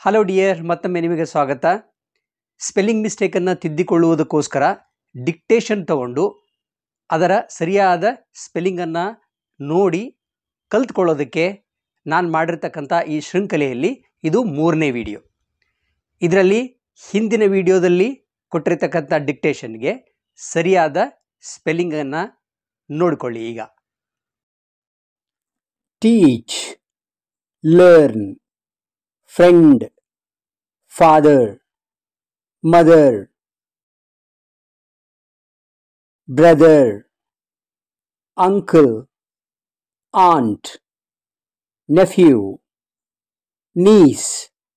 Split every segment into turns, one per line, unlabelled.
hello dear ಮತ್ತೊಮ್ಮೆ ನಿಮಗೆ ಸ್ವಾಗತ ಸ್ಪೆಲ್ಲಿಂಗ್ ಮಿಸ್ಟೇಕನ್ನು ತಿದ್ದಿಕೊಳ್ಳುವುದಕ್ಕೋಸ್ಕರ ಡಿಕ್ಟೇಷನ್ ತಗೊಂಡು ಅದರ ಸರಿಯಾದ ಸ್ಪೆಲ್ಲಿಂಗನ್ನು ನೋಡಿ ಕಲ್ತ್ಕೊಳ್ಳೋದಕ್ಕೆ ನಾನು ಮಾಡಿರ್ತಕ್ಕಂಥ ಈ ಶೃಂಖಲೆಯಲ್ಲಿ ಇದು ಮೂರನೇ ವಿಡಿಯೋ ಇದರಲ್ಲಿ ಹಿಂದಿನ ವಿಡಿಯೋದಲ್ಲಿ ಕೊಟ್ಟಿರ್ತಕ್ಕಂಥ ಡಿಕ್ಟೇಷನ್ಗೆ ಸರಿಯಾದ ಸ್ಪೆಲ್ಲಿಂಗನ್ನು ನೋಡಿಕೊಳ್ಳಿ ಈಗ teach learn friend father mother brother uncle aunt nephew niece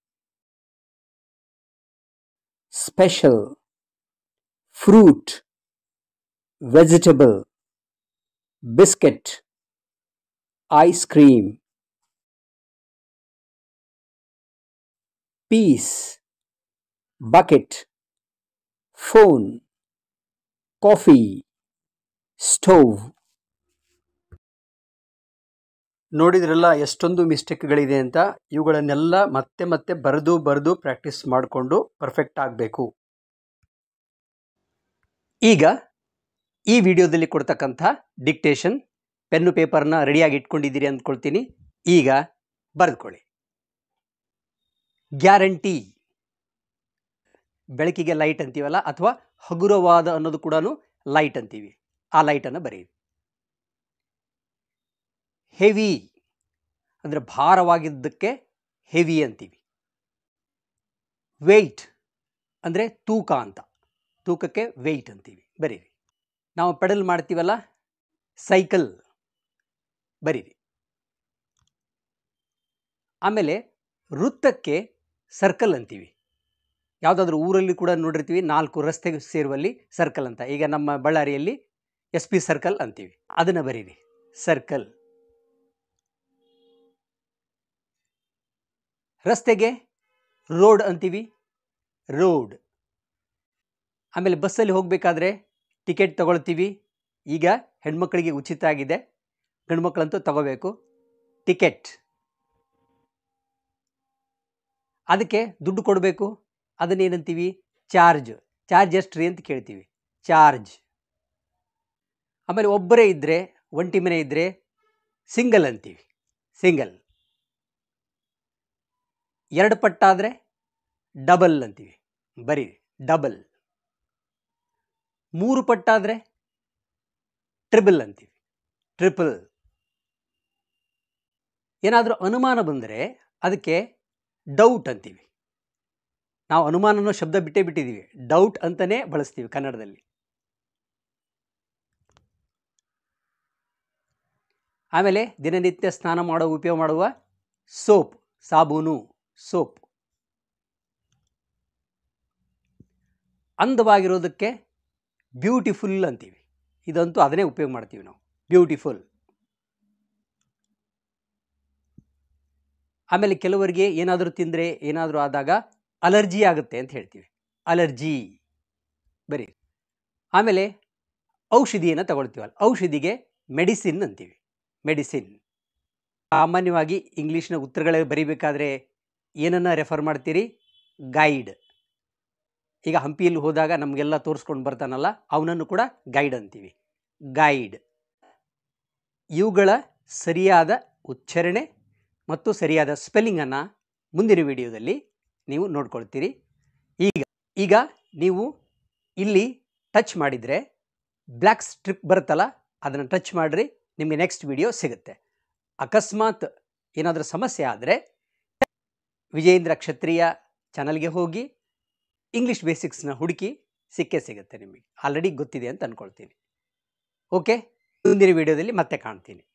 special fruit vegetable biscuit ice cream piece bucket phone coffee stove ನೋಡಿದ್ರಲ್ಲ ಎಷ್ಟೊಂದು ಮಿಸ್ಟೇಕ್ಗಳಿದೆ ಅಂತ ಇವುಗಳನ್ನೆಲ್ಲ ಮತ್ತೆ ಮತ್ತೆ ಬರೆದು ಬರೆದು ಪ್ರಾಕ್ಟೀಸ್ ಮಾಡಿಕೊಂಡು ಪರ್ಫೆಕ್ಟ್ ಆಗಬೇಕು ಈಗ ಈ ವಿಡಿಯೋದಲ್ಲಿ ಕೊಡ್ತಕ್ಕಂಥ ಡಿಕ್ಟೇಷನ್ ಪೆನ್ನು ಪೇಪರ್ನ ರೆಡಿಯಾಗಿ ಇಟ್ಕೊಂಡಿದ್ದೀರಿ ಅಂದ್ಕೊಳ್ತೀನಿ ಈಗ ಬರೆದುಕೊಳ್ಳಿ ಗ್ಯಾರಂಟಿ ಬೆಳಕಿಗೆ ಲೈಟ್ ಅಂತೀವಲ್ಲ ಅಥವಾ ಹಗುರವಾದ ಅನ್ನೋದು ಕೂಡ ಲೈಟ್ ಅಂತೀವಿ ಆ ಲೈಟನ್ನು ಬರೆಯಿರಿ ಹೆವಿ ಅಂದರೆ ಭಾರವಾಗಿದ್ದಕ್ಕೆ ಹೆವಿ ಅಂತೀವಿ ವೆಯ್ಟ್ ಅಂದರೆ ತೂಕ ಅಂತ ತೂಕಕ್ಕೆ ವೆಯ್ಟ್ ಅಂತೀವಿ ಬರೀರಿ ನಾವು ಪೆಡಲ್ ಮಾಡ್ತೀವಲ್ಲ ಸೈಕಲ್ ಬರೀರಿ ಆಮೇಲೆ ವೃತ್ತಕ್ಕೆ ಸರ್ಕಲ್ ಅಂತೀವಿ ಯಾವುದಾದ್ರೂ ಊರಲ್ಲಿ ಕೂಡ ನೋಡಿರ್ತೀವಿ ನಾಲ್ಕು ರಸ್ತೆಗೆ ಸೇರುವಲ್ಲಿ ಸರ್ಕಲ್ ಅಂತ ಈಗ ನಮ್ಮ ಬಳ್ಳಾರಿಯಲ್ಲಿ ಎಸ್ ಪಿ ಸರ್ಕಲ್ ಅಂತೀವಿ ಅದನ್ನು ಬರೀರಿ ಸರ್ಕಲ್ ರಸ್ತೆಗೆ ರೋಡ್ ಅಂತೀವಿ ರೋಡ್ ಆಮೇಲೆ ಬಸ್ಸಲ್ಲಿ ಹೋಗಬೇಕಾದ್ರೆ ಟಿಕೆಟ್ ತಗೊಳ್ತೀವಿ ಈಗ ಹೆಣ್ಮಕ್ಳಿಗೆ ಉಚಿತ ಆಗಿದೆ ಗಂಡ್ಮಕ್ಳಂತೂ ತಗೋಬೇಕು ಟಿಕೆಟ್ ಅದಕ್ಕೆ ದುಡ್ಡು ಕೊಡಬೇಕು ಅದನ್ನೇನಂತೀವಿ ಚಾರ್ಜ್ ಚಾರ್ಜ್ ಎಷ್ಟು ರೀ ಅಂತ ಕೇಳ್ತೀವಿ ಚಾರ್ಜ್ ಆಮೇಲೆ ಒಬ್ಬರೇ ಇದ್ದರೆ ಒಂಟಿ ಮನೆ ಇದ್ದರೆ ಸಿಂಗಲ್ ಅಂತೀವಿ ಸಿಂಗಲ್ ಎರಡು ಪಟ್ಟಾದರೆ ಡಬಲ್ ಅಂತೀವಿ ಬರೀರಿ ಡಬಲ್ ಮೂರು ಪಟ್ಟಾದರೆ ಟ್ರಿಬಲ್ ಅಂತೀವಿ ಟ್ರಿಪಲ್ ಏನಾದರೂ ಅನುಮಾನ ಬಂದರೆ ಅದಕ್ಕೆ ಡೌಟ್ ಅಂತೀವಿ ನಾವು ಅನುಮಾನ ಅನ್ನೋ ಶಬ್ದ ಬಿಟ್ಟೇ ಬಿಟ್ಟಿದ್ದೀವಿ ಡೌಟ್ ಅಂತಲೇ ಬಳಸ್ತೀವಿ ಕನ್ನಡದಲ್ಲಿ ಆಮೇಲೆ ದಿನನಿತ್ಯ ಸ್ನಾನ ಮಾಡೋ ಉಪಯೋಗ ಮಾಡುವ ಸೋಪ್ ಸಾಬೂನು ಸೋಪ್ ಅಂದವಾಗಿರೋದಕ್ಕೆ ಬ್ಯೂಟಿಫುಲ್ ಅಂತೀವಿ ಇದಂತೂ ಅದನ್ನೇ ಉಪಯೋಗ ಮಾಡ್ತೀವಿ ನಾವು ಬ್ಯೂಟಿಫುಲ್ ಆಮೇಲೆ ಕೆಲವರಿಗೆ ಏನಾದರೂ ತಿಂದರೆ ಏನಾದರೂ ಆದಾಗ ಅಲರ್ಜಿ ಆಗುತ್ತೆ ಅಂತ ಹೇಳ್ತೀವಿ ಅಲರ್ಜಿ ಬರೀ ಆಮೇಲೆ ಔಷಧಿಯನ್ನು ತಗೊಳ್ತೀವಲ್ಲ ಔಷಧಿಗೆ ಮೆಡಿಸಿನ್ ಅಂತೀವಿ ಮೆಡಿಸಿನ್ ಸಾಮಾನ್ಯವಾಗಿ ಇಂಗ್ಲೀಷ್ನ ಉತ್ತರಗಳ ಬರಿಬೇಕಾದ್ರೆ ಏನನ್ನು ರೆಫರ್ ಮಾಡ್ತೀರಿ ಗೈಡ್ ಈಗ ಹಂಪಿಯಲ್ಲಿ ಹೋದಾಗ ನಮಗೆಲ್ಲ ತೋರಿಸ್ಕೊಂಡು ಬರ್ತಾನಲ್ಲ ಅವನನ್ನು ಕೂಡ ಗೈಡ್ ಅಂತೀವಿ ಗೈಡ್ ಇವುಗಳ ಸರಿಯಾದ ಉಚ್ಚಾರಣೆ ಮತ್ತು ಸರಿಯಾದ ಸ್ಪೆಲ್ಲಿಂಗನ್ನು ಮುಂದಿನ ವಿಡಿಯೋದಲ್ಲಿ ನೀವು ನೋಡ್ಕೊಳ್ತೀರಿ ಈಗ ಈಗ ನೀವು ಇಲ್ಲಿ ಟಚ್ ಮಾಡಿದರೆ ಬ್ಲ್ಯಾಕ್ ಸ್ಟ್ರಿಪ್ ಬರುತ್ತಲ್ಲ ಅದನ್ನು ಟಚ್ ಮಾಡಿರಿ ನಿಮಗೆ ನೆಕ್ಸ್ಟ್ ವಿಡಿಯೋ ಸಿಗುತ್ತೆ ಅಕಸ್ಮಾತ್ ಏನಾದರೂ ಸಮಸ್ಯೆ ಆದರೆ ವಿಜೇಂದ್ರ ಕ್ಷತ್ರಿಯ ಚಾನಲ್ಗೆ ಹೋಗಿ ಇಂಗ್ಲೀಷ್ ಬೇಸಿಕ್ಸ್ನ ಹುಡುಕಿ ಸಿಕ್ಕೇ ಸಿಗುತ್ತೆ ನಿಮಗೆ ಆಲ್ರೆಡಿ ಗೊತ್ತಿದೆ ಅಂತ ಅಂದ್ಕೊಳ್ತೀನಿ ಓಕೆ ಮುಂದಿನ ವಿಡಿಯೋದಲ್ಲಿ ಮತ್ತೆ ಕಾಣ್ತೀನಿ